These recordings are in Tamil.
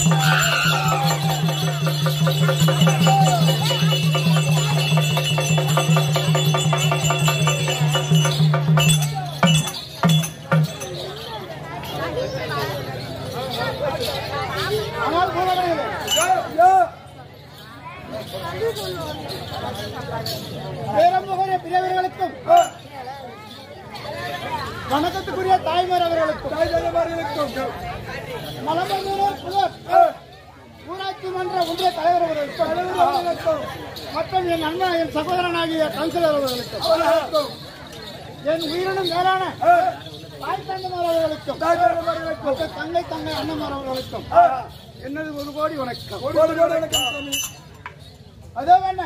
ஆனால் போராடுகிறேன். பேரம்புகிற பிறவர்களுக்கும் வணக்கத்துக்குரிய தாய்மார் அவர்களுக்கும் மலமந்தூர் புலர் ஊராட்சி மன்ற ஒன்றிய தலைவர் அவர்களுக்கும் மற்றும் என் அண்ணன் என் சகோதரனாகிய கவுன்சிலர் அவர்களுக்கும் என் உயிரினும் மேலான தாய் தந்தைமார் அவர்களுக்கும் மற்ற தங்கை தங்கை அண்ணன்மார் அவர்களுக்கும் என்னது ஒரு கோடி வணக்கம் அதோ என்ன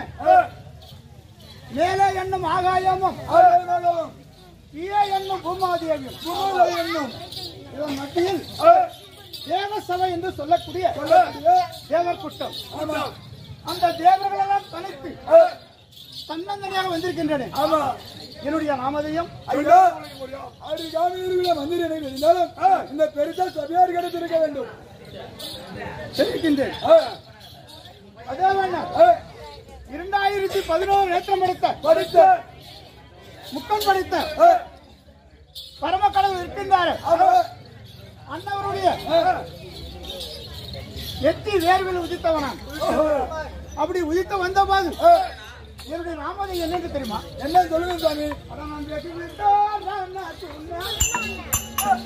மேலே என்னும் ஆகாயமும் கீழே என்னும் பூமாதேவியும் என்னும் இதன் மத்தியில் தேவசபை என்று சொல்லக்கூடிய தேவர் கூட்டம் அந்த தேவர்களெல்லாம் தனித்து தன்னந்தனியாக வந்திருக்கின்றன என்னுடைய நாமதையும் இந்த பெருசா சபையார் கிடைத்திருக்க வேண்டும் தெரிவிக்கின்றேன் அதே வேண்டாம் இரண்டாயிரத்தி பதினோரு ஏற்றம் படுத்த படித்த முக்கன் படித்த பரமக்கடவுள் இருக்கின்றார் அண்ணவருடைய எத்தி வேர்வில் உதித்தவனான் அப்படி உதித்து வந்த போது என்னுடைய நாமதை என்னன்னு தெரியுமா என்ன சொல்லுங்க சாமி அட நான் வெட்டி விட்டால் நான் சொன்னேன்.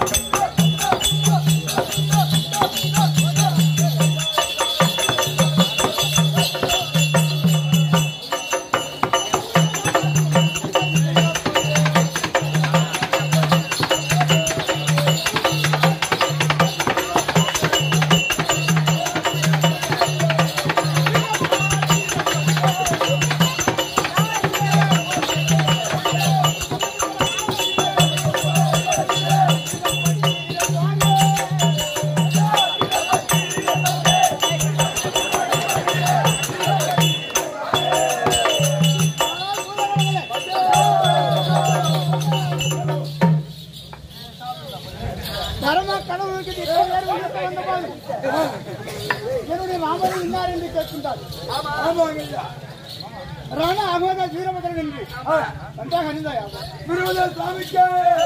பரம கடவுளுக்கு திட்ட வேர்வில் உதித்து வந்த போது என்னுடைய நாமதை இன்னார் என்று கேட்கின்றார் ஆமாங்க ஐயா ராணா அகமதா வீரபத்ரன் என்று நன்றாக அறிந்தாயா குருவத சாமிக்கு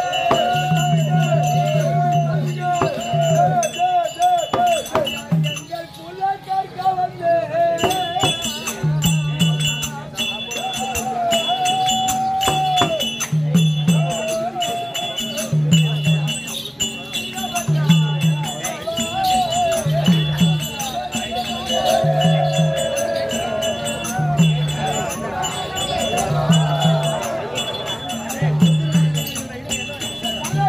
எங்கள் குல கற்க வந்து ஆ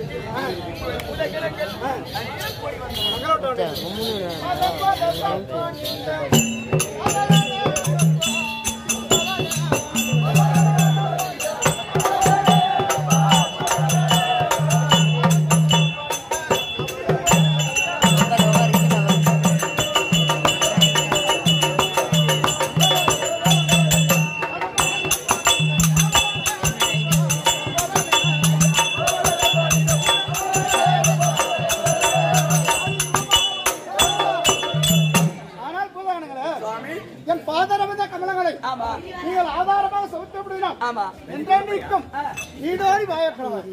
ஆனால் பூதாகணங்களே சுவாமி என் பாதரமத கமலங்களை ஆமா நீங்கள் ஆதாரமாக சமர்த்த முடியும் ஆமா என்றென்றைக்கும் நீடோடி வாயப்படுவார்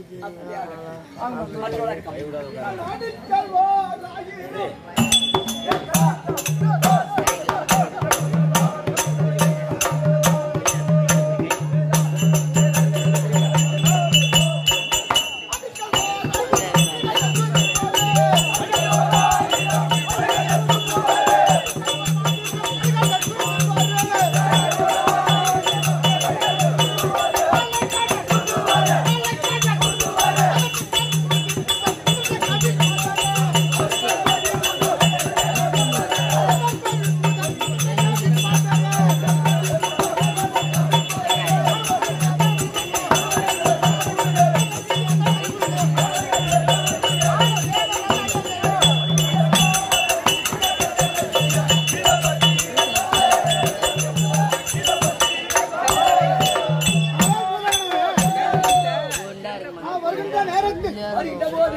வருகின்ற நேரத்தில் வருகின்ற போது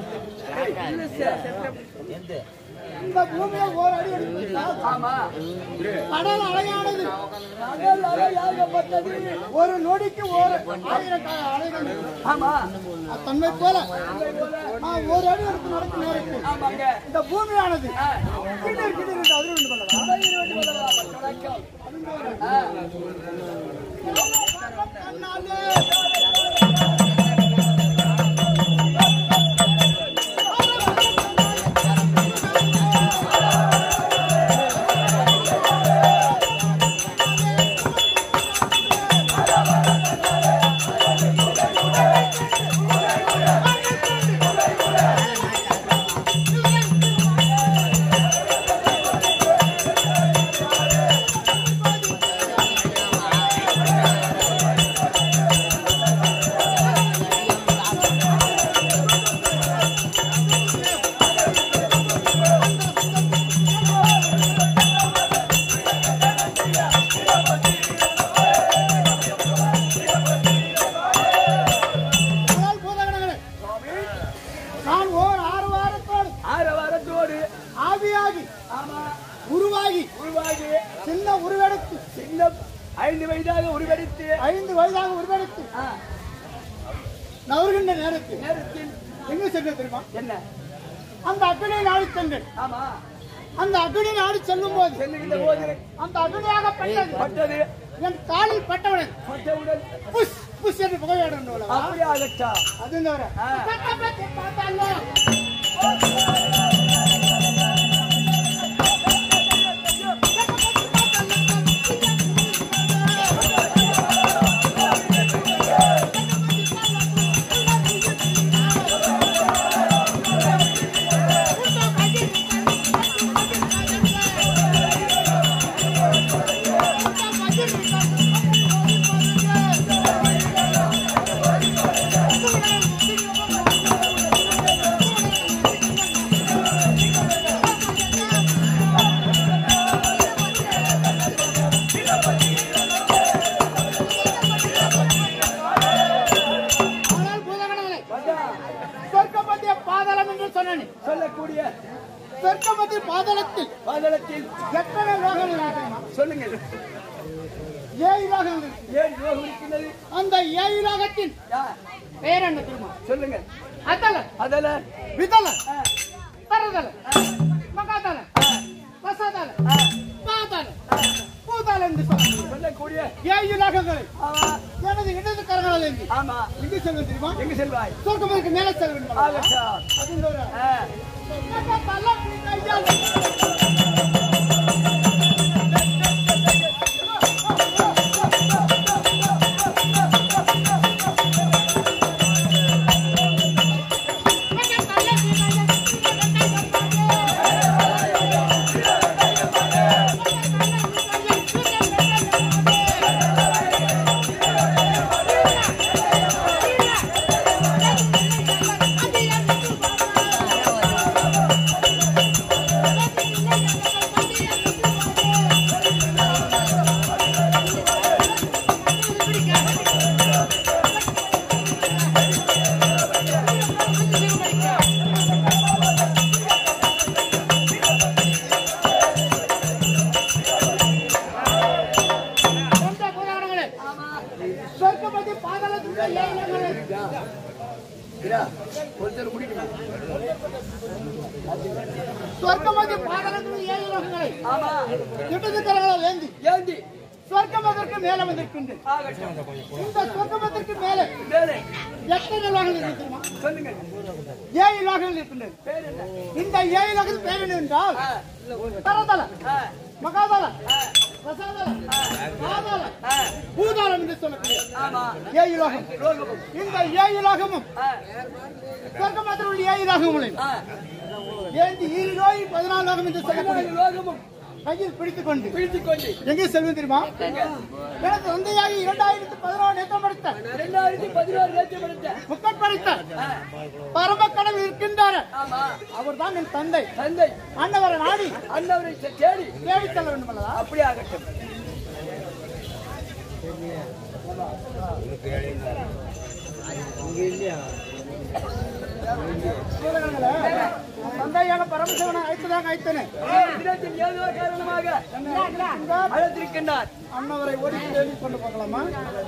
இந்த பூமியை ஓர் அடி எடுத்தால் ஆமா கடல் அலையானது கடல் அலையாகப்பட்டது ஒரு நொடிக்கு ஒரு ஆயிரம் க- அலைகள் ஆமா தன்மை போல நான் ஒரு அடி எடுத்து நடக்கும் நேரத்தில் ஆமாங்க இந்த பூமியானது ஆ. கிடர் கிடர் என்று அதிர்வு கொள்ளலாம் அதையும் வேண்டி கொள்ளலாம். வணக்கம். ஆ. ஆனால் பூதகணங்களே, நான் ஓர் ஆறு வாரத்தோடு ஆறு வாரத்தோடு ஆவியாகி ஆமா உருவாகி உருவாகி சின்ன உருவெடுத்து சின்ன ஐந்து வயதாக உருவெடுத்து ஐந்து வயதாக உருவெடுத்து ஆ, நவருகின்ற நேரத்தில் நேரத்தில் எங்க சென்று தெரியுமா என்ன அந்த அக்னியை நாடி சென்றேன் ஆமா அந்த அக்னி நாடி செல்லும் போது செல்லுகின்ற போது அந்த அக்னியாகப்பட்டது பட்டது என் காலில் பட்டவுடன் பட்டவுடன் புஷ் புஷ் என்று புகையாடும் அப்படியே ஆகட்டா அது தவிர ஆ. பக்கத்து பார்த்தாலோ ஆனால் பூதகணங்களே சொர்க்கமத்திய பாதாளம் என்று சொன்னேன் சொல்லக்கூடிய சொர்க்கமத்திய பாதாளத்தில் பாதளத்தில் எத்தனை லோகங்கள் இருக்கிறது? சொல்லுங்க ஏழு லோகங்கள் இருக்கு. ஏன் யோகம் இருக்கின்றது அந்த ஏழு லோகத்தின் யா, பெயர் என்ன தெரியுமா சொல்லுங்க அதல அதல விதல ஆ, பரதல மகாதல வசதல பாதல பூதல என்று சொல்லுங்க சொல்லக்கூடிய ஏழு லோகங்களை ஆமா எனது இடது கரங்களால் இருந்து ஆமா எங்கு செல்வது தெரியுமா எங்க செல்வாய் சொர்க்கமத்திற்கு மேலே செல்ல வேண்டும் ஆகட்டா அது தவிர ஆ, தலை கையால் இதா, ஒருத்தர் முடிக்கணும் சொர்க்கமதி பாதகத்தில் ஏழு லோகங்களை ஆமா திட்டத்திற்கிறார்கள் ஏந்தி ஏந்தி சொர்க்கமதற்கு மேல வந்திருக்கின்றது ஆகட்டும் இந்த சொர்க்கமதற்கு மேலே மேலே எத்தனை லோகங்கள் இருக்கு தெரியுமா சொல்லுங்க ஏழு லோகங்கள் இருக்கின்றது பேர் என்ன இந்த ஏழு லோகத்தில் பேர் என்ன என்றால் ஆ, தரதல ஆ, மகாதல ஆ, ரசாதல பாதாள ஆ, பூதாளம் என்று சொல்லக்கூடிய ஆமா ஏழு லோகம் ரோகமும் இந்த ஏழு லோகமும் ஆ, சொர்க்கமதத்தில் உள்ள ஏழு லோகங்களையும் ஆ, ஏந்தி இரு நோய் பதினாலு லோகம் என்று சொல்லக்கூடிய பதினாலு ரோகமும் கையில் பிடித்துக் கொண்டு பிடித்துக் கொண்டு எங்கே செல்வம் தெரியுமா எங்க? எனது தந்தையாகி இரண்டாயிரத்தி பதினோரு நேற்றம் படித்த இரண்டாயிரத்தி பதினாறு நேற்று படித்த முக்கட் படித்த ஆ, பரம கடவுள் இருக்கின்றார் ஆமா அவர் தான் என் தந்தை தந்தை அன்னவரை நாடி அண்ணவரை தே- தேடி தேடி செல்ல வேண்டும் அல்லவா அப்படி ஆகட்டும் சூழகங்களே, தந்தையான பரமசிவனை அழைத்ததாக அழைத்தனே தினத்தில் ஏதோ காரணமாக அழைத்திருக்கின்றார் அன்னவரை ஓடி தேடி கொண்டு போகலாமா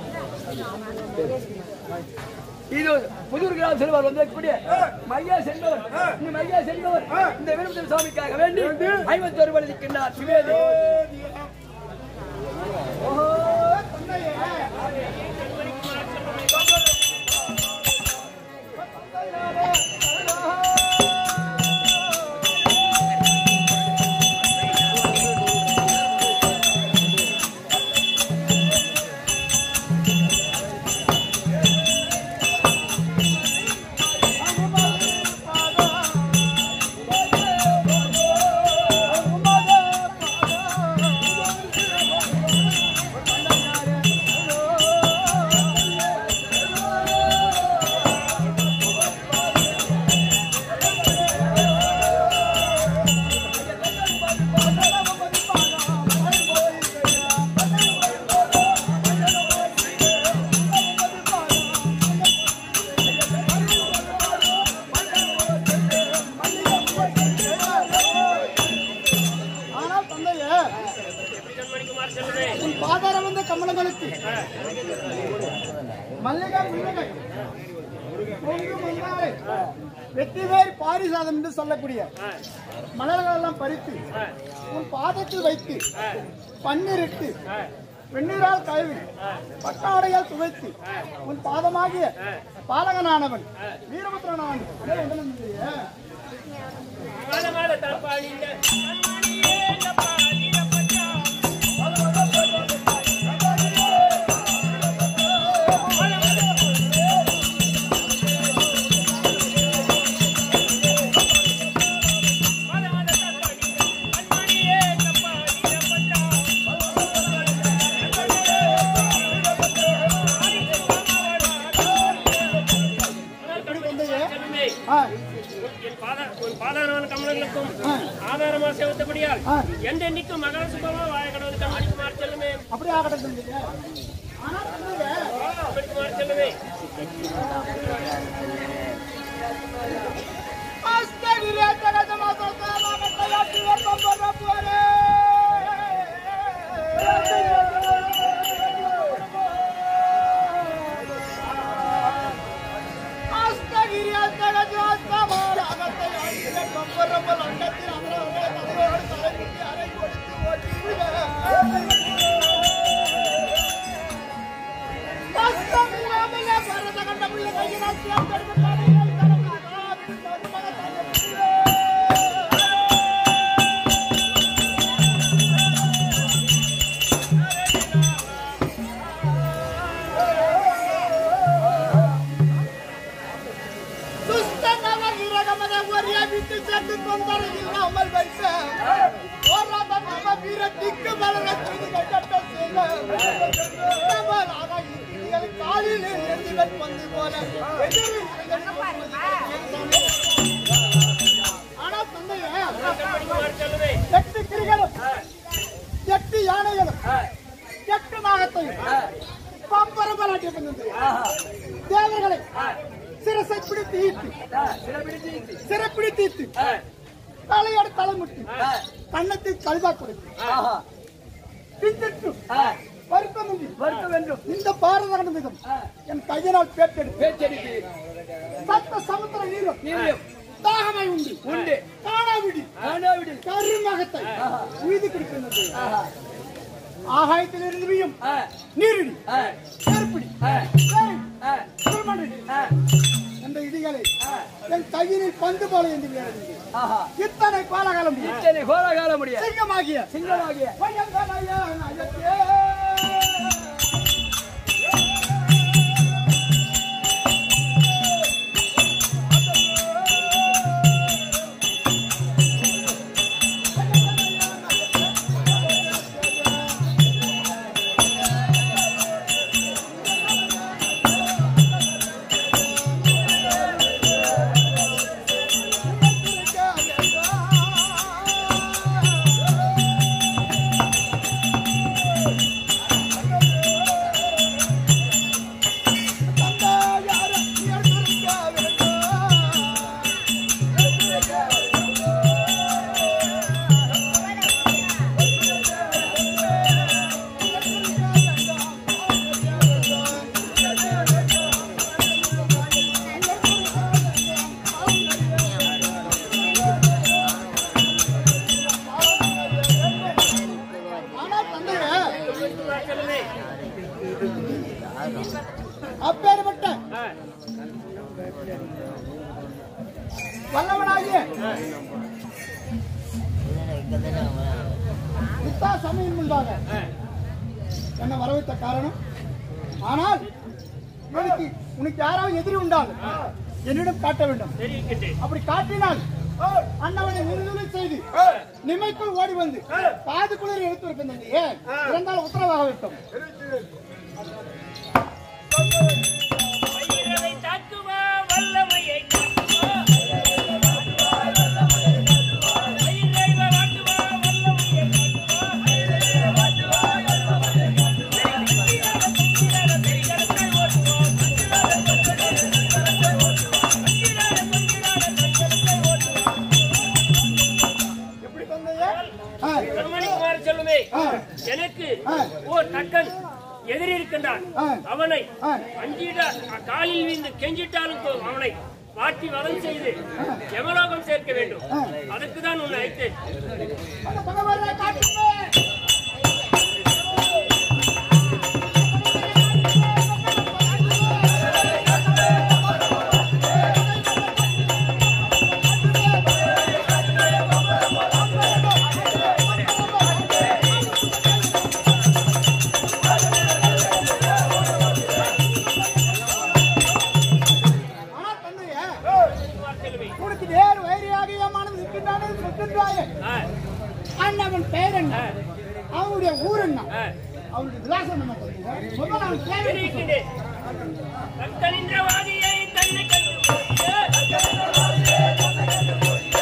இது புதூர் கிராம செல்வர் வந்திருக்கக்கூடிய மையா செல்பவர் இந்த மையா செல்பவர் இந்த விருப்பத்தில் சுவாமிக்காக வேண்டி ஐம்பத்தி ஒரு இருக்கின்றார் சிவேதி ஓஹோ தந்தையே ஆனால் தந்தையே உன் பாதாரம் வந்த கமலங்களுக்கு மல்லிகை முல்லிகை கொங்கு மந்தாரை வெற்றிவேர் பாரிசாதம் என்று சொல்லக்கூடிய மலர்கள் எல்லாம் பறித்து உன் பாதத்தில் வைத்து பன்னிரிட்டு வெந்நீரால் கழுவி பட்டாடையால் துவைத்து உன் பாதமாகிய பாலகனானவன் வீரபுத்திரனானவன் ஏய், எங்கன நின்றியே? எப்படி தந்தையே ஆ, என் பாதா- உன் பாதாரமான கமலங்களுக்கும் ஆ. ஆதாரமாக செலுத்தபடியால் ஆ. என்றென்னைக்கும் மகா சுபமா வாழ கடவுள் கண்மணிக்குமார் செல்லுமே அப்படி ஆகட்டும் தந்தையே ஆனால் தந்தையே கண்மணிக்குமார் செல்லுமே அஸ்தகிரே ஜகதமா சல்தானா கட்டயாத்தி வர்த்தம்பர புவரே. அஸ்தகிரே ஜகதமா சல்தானா கட்டயாத்தி வர்த்தம்பர புவரே. அண்டத்தில் அமரவரே தலையோடு தலைமுடி அறை கொடுத்து ஓட்டிவிட. அஸ்தகிரே பரத கண்டமுள்ள கையினால் சியாத்தெடுத்து தலையில் தலைமுடி காவிரி மருமக தலைமுடியே. துஷ்டனவ இரகமத ஒரே விட்டு சென்று தொந்தரை இல்லாமல் வைக்க போராத நம வீரத்திற்கு வளர செய்து கட்ட செய்ய நம்மளாக இந்தியல் காலில் எழுதிவன் பந்து போல எதிரில் ஆனா தந்தையே கண்மணிக்குமார் செல்லுமே எட்டு கிரிகளும் எட்டு யானைகளும் எட்டு நாகத்தையும் பம்பரம்பலாட்டிய பண்ணது தேவர்களை சிரசை பிடித்து ஈட்டு சிறப்பிடித்து சிறப்பிடித்து ஈட்டு தலையோடு தலைமுட்டி கண்ணத்தை கழுதா கொடுத்து ஆஹா பிந்திட்டு ஆ, வருத்தம் உண்டு வருத்த வேண்டும் இந்த பாரதகண்டம் விதம் என் கையினால் பேட்டெடுத்து பேச்சடிக்கு சத்த சமுத்திர நீரும் நீரியம் தாகமை உண்டு உண்டு காணாவிடி காணாவிடு கருமகத்தை உய்து கொடுக்கின்றது ஆஹா ஆகாயத்தில் இருந்துவியும் ஆ நீரிடி ஆ கருப்பிடி ஆ வேல், ஆ சுடுமண்ணிடி ஆ என்ற இடிகளை என் கையினில் பந்து போல என்று விளையாடுகிறது ஆஹா இத்தனை காலகாலம் இத்தனை கோலகால முடிய சிங்கமாகிய சிங்கமாகிய பையன்களையா நயத்தே. ஆனால் தந்தையே, சொல்லுமே அப்பேற்பட்ட ஆ, வல்லவனாகிய பித்தா சமயம் முன்பாக ஆ. என்ன வரவைத்த காரணம் ஆனால் உனக்கு உனக்கு யாராவது எதிரி உண்டாகும் என்னிடம் காட்ட வேண்டும் தெரிவிக்கின்றேன் அப்படி காட்டினால் அண்ணவனை விருதுகளை செய்து நிமைக்குள் ஓடி வந்து பாது குளிர் எடுத்து இருக்கின்றது ஏன் இருந்தால் உத்தரவாக விட்டோம் பயிரவை தாக்குவா வல்லமையை காட்டுவா பயிரை வாட்டுவா வல்லமையை காட்டுவா எப்படி தந்தையே ஆ, கண்மணிக்குமார் சொல்லுமே ஆ, எனக்கு ஆ. ஓ தக்கன் எதிரி இருக்கின்றான் ஆ. அவனை ஆ. அஞ்சிட காலில் வீழ்ந்து கெஞ்சிட்டாலும் போ- அவனை வாட்டி வதம் செய்து யமலோகம் சேர்க்க வேண்டும் ஆ. அதுக்கு தான் உன்னை அழைத்தேன் அந்த பகவானை காட்டுங்க ஆனால் தந்தையே செல்வி உனக்கு வேறு வைரியாக ஏமானது இருக்கின்றானே இருக்கின்றாயே ஆ, அண்ணவன் பெயர் என்ன அவனுடைய ஊர் என்ன ஆ. அவனுடைய விலாசம் என்ன தந்தையே? சொல்ல நான் கேள்வி தெரிவிக்கின்றேன். தக்கனின்றவாதியை தன்னை கண்டு ஓடிய. தக்கனின்றவாதியை தன்னை கண்டு ஓடிய.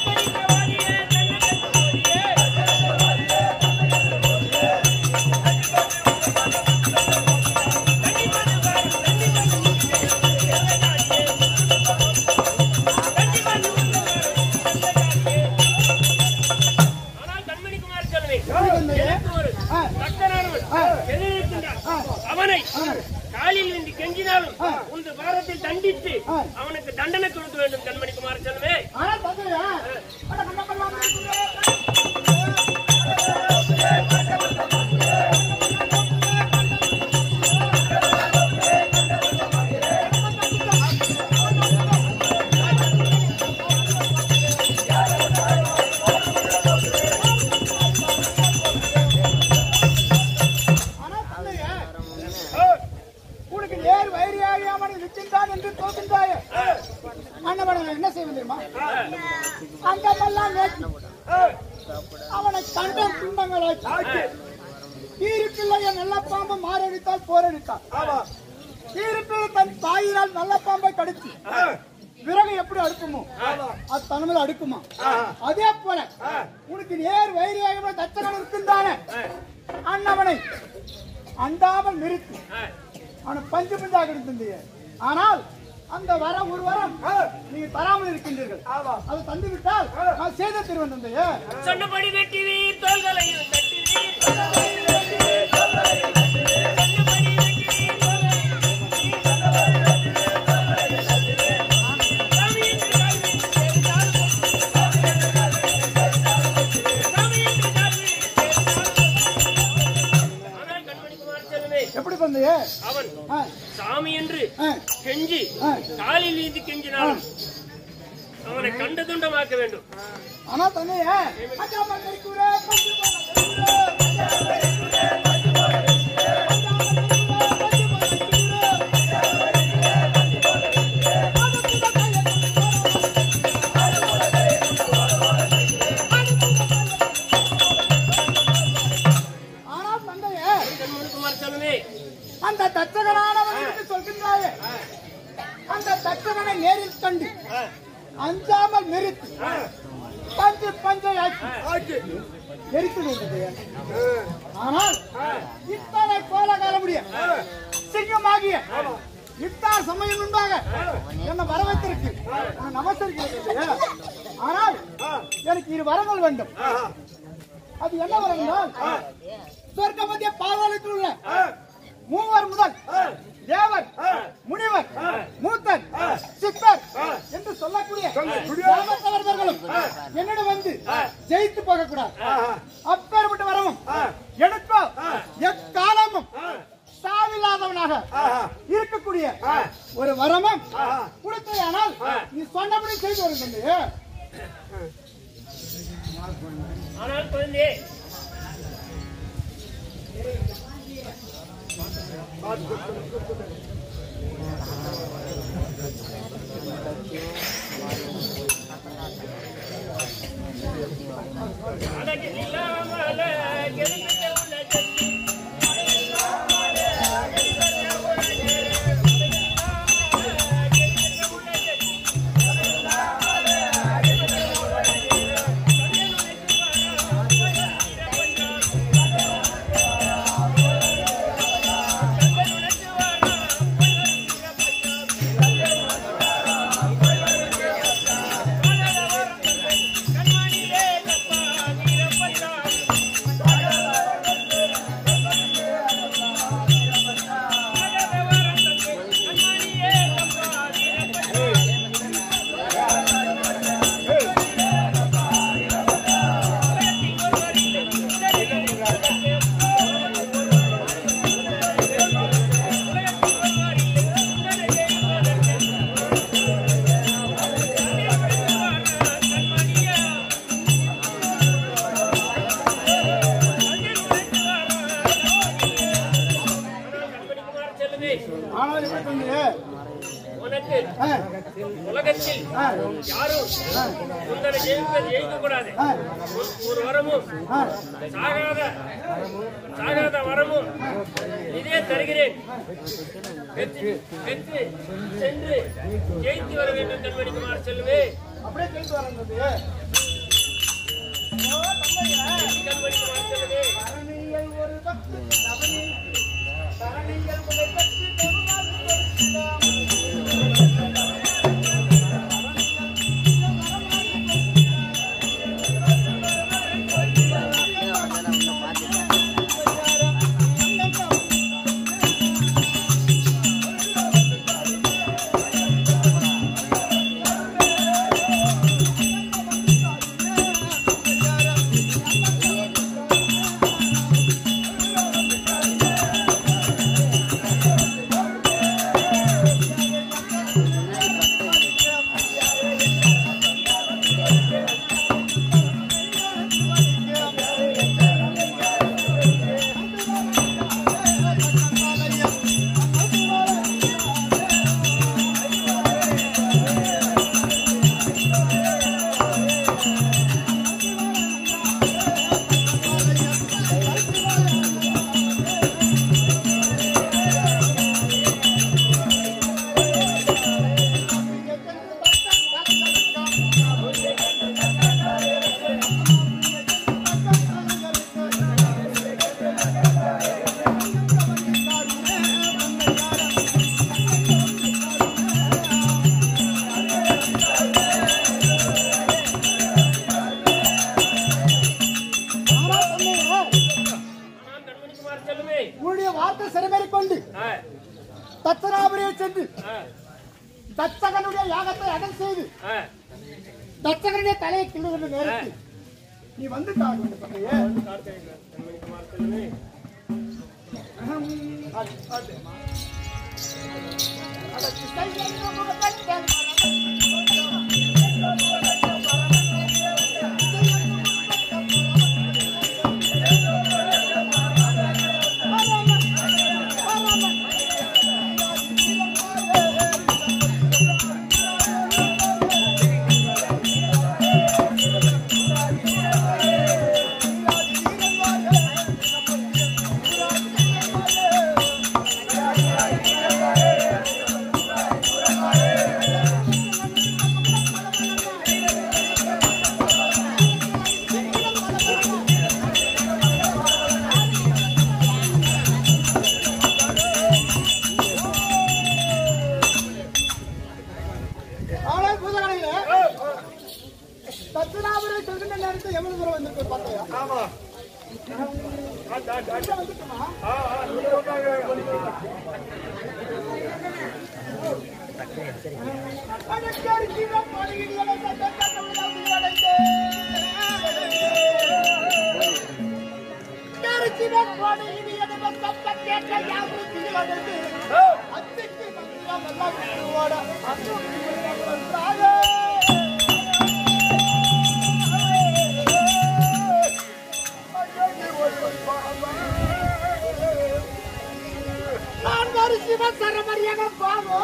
ஆனால் கண்மணிக்குமார் சொல்லுவேன் எனக்கு ஒரு ஆ. பக்தனானவன் ஆ. எதிர்க்கின்றான். ஆ. அவனை ஆ. காலில் நின்று கெஞ்சினாலும் ஆ. உந்த பாரத்தில் தண்டித்து ஆ. அவனுக்கு தண்டனை கொடுக்க வேண்டும் கண்மணிக்குமார் செல்வே ஆனால் தந்தையே அட கண்ணப்பெல்லாம் இருக்குதே. ஆனால் தந்தையே, உனக்கு நேர் வைரியாக அவனை விற்கின்றான் என்று தோன்றின்றாயே அண்ணவனை நான் என்ன செய்வது தெரியுமா அங்கமெல்லாம் வேட்டி அவனை கண்ட துன்பங்களாக்கி தீருப்பிள்ளைய நல்ல பாம்பு மாரடித்தால் போரடித்தான் தீருப்பிள்ளை தன் தாயினால் நல்ல பாம்பை கடிச்சு விறகு எப்படி அடுக்குமோ அது தன்மையில அடுக்குமா அதே போல உனக்கு நேர் வைரியாக தச்சகன் இருக்கின்றானே அண்ணவனை அண்டாமல் நிறுத்தி அவனை பஞ்சு பஞ்சாக இருந்தது ஆனால் அந்த வர ஒரு வரம் நீங்க தராமல் இருக்கின்றீர்கள் அது தந்து விட்டால் நான் செய்த திருவன் தந்தையே சொன்னபடி வெட்டிவீர் தோள்களையும் தட்டுவீர் சொன்னபடி வெட்டிவீர் தோள்களையும் தட்டுவீர். காலில் நீந்தி கெஞ்சினாலும் அவனை கண்ட துண்டமாக்க வேண்டும் ஆனா தன்னையே அஞ்சாமல் நெருக்குறே, பஞ்சு போல நெருக்குறே. அஞ்சாமல் நெருக்குறே, பஞ்சு போல நெருக்குறே. அது புத கையை ஆனால் தந்தையே கண்மணிக்குமார் சொல்லுமே அந்த தச்சகனானவன் என்று சொல்கின்றாயே அந்த தச்சகனை நேரில் கண்டு அஞ்சாமல் நிறுத்தி பஞ்சு பஞ்சை ஆக்கி எரித்து விட்டது ஆனால் இத்தனை கோல காலமுடிய சிங்கமாகிய இத்தார் சமயம் உண்டாக என்ன வரவேற்றிருக்கு உன்னை நமஸ்கரிக்கிறது ஆனால் எனக்கு இரு வரங்கள் வேண்டும் அது என்ன வரம் என்றால் சொர்க்க மத்திய பாதாளத்தில் உள்ள மூவர் முதல் தேவர் முனிவர் மூத்தர் சித்தர் என்று சொல்லக்கூடிய தேவத்தவர்களும் என்னிடம் வந்து ஜெயித்து போக கூடாது அப்பேற்பட்ட வரமும் எனக்கோ எக்காலமும் சாவில்லாதவனாக இருக்கக்கூடிய ஒரு வரமும் கொடுத்தேயானால் நீ சொன்னபடி செய்து வரும் தம்பி ஆனால் குழந்தையே அழகில் இல்லாமல கெடுக்கிட்ட உலகத்தில் கண்மணிக்குமார் செல்லுமே ஆனால் இப்ப தம்பி உனக்கு ஆ, உலகத்தில் ஆ, யாரும் உங்களை ஜெயிக்க ஜெயிக்க கூடாது ஆ, ஒரு- ஒரு வரமும் ஆ. சாகாத சாகாத வரமும் இதே தருகிறேன் வெற்றி வெற்றி சென்று ஜெயித்து வர வேண்டும் கண்மணிக்குமார் செல்லுமே அப்படியே கேட்டு வரேன் தம்பி கண்மணிக்குமார் செல்லுமே தரணியை ஒரு பக்தி தவணிக்கு தரணியில் உன்னை பற்றி பெருமாள் கொடுக்கிறான். ஆனால் தம்பி, ஆனால் கண்மணிக்குமார் செல்லுமே உன்னுடைய வார்த்தை சிறமேறிக் கொண்டு ஆ, தத்தனாபுரியை சென்று ஆ, தச்சகனுடைய யாகத்தை அடல் செய்து ஆ. தச்சகனுடைய தலையை கிள்ளுகின்ற நேரத்தில் நீ வந்து காக்க வேண்டும் தந்தையே கண்மணிக்குமார் செல்லுமே அஹம். அது, அது. ஆனால் பூதகணையில தத்துனாபுரை சொல்கின்ற நேரத்தில் எவ்வளவு தூரம் வந்திருக்கு பார்த்தையா ஆமா வந்துட்டுமா நான் ஒரு சிவன் சரமரியாக பாவோ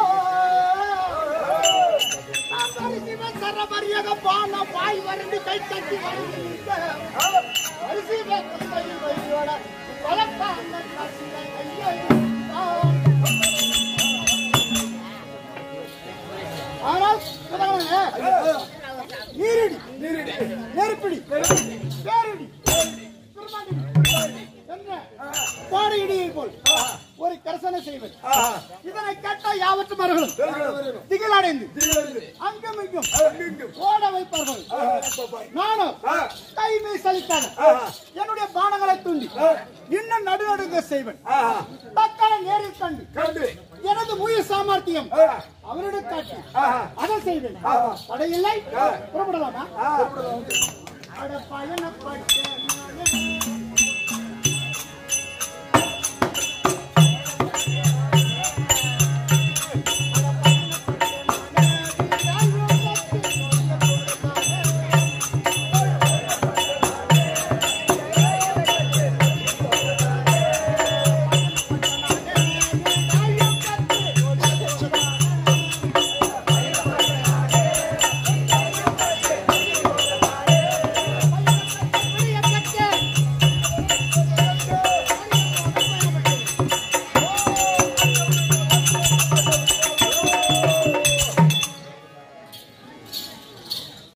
நான் ஒரு சிவன் சரமரியாக பாவோ வாய் வறண்டு கை தட்டி வருகின்ற அரிசிவன் வழியோட வளர்த்தாங்க காசிலை ஐயோ ஆனால் புதகவனே, நீரிடி நெருப்பிடி பேரிடி திருமாண்டிடி என்ற கோடையிடியை போல் ஒரு கரசனை செய்வது இதனை கேட்ட யாவற்று மர்களும் திகிலடைந்து அங்கும் இங்கும் ஓட வைப்பார்கள் நானும் கைமை சலித்தாக என்னுடைய பானங்களை தூண்டி இன்னும் நடுநடுங்க செய்வன் தக்கனை நேரில் கண்டு கண்டு எனது முயல் சாமர்த்தியம் அவரிடம் காட்டி அதை செய்வேன் தடையில்லை புறப்படலாமா அட பயணப்பட்ட நானே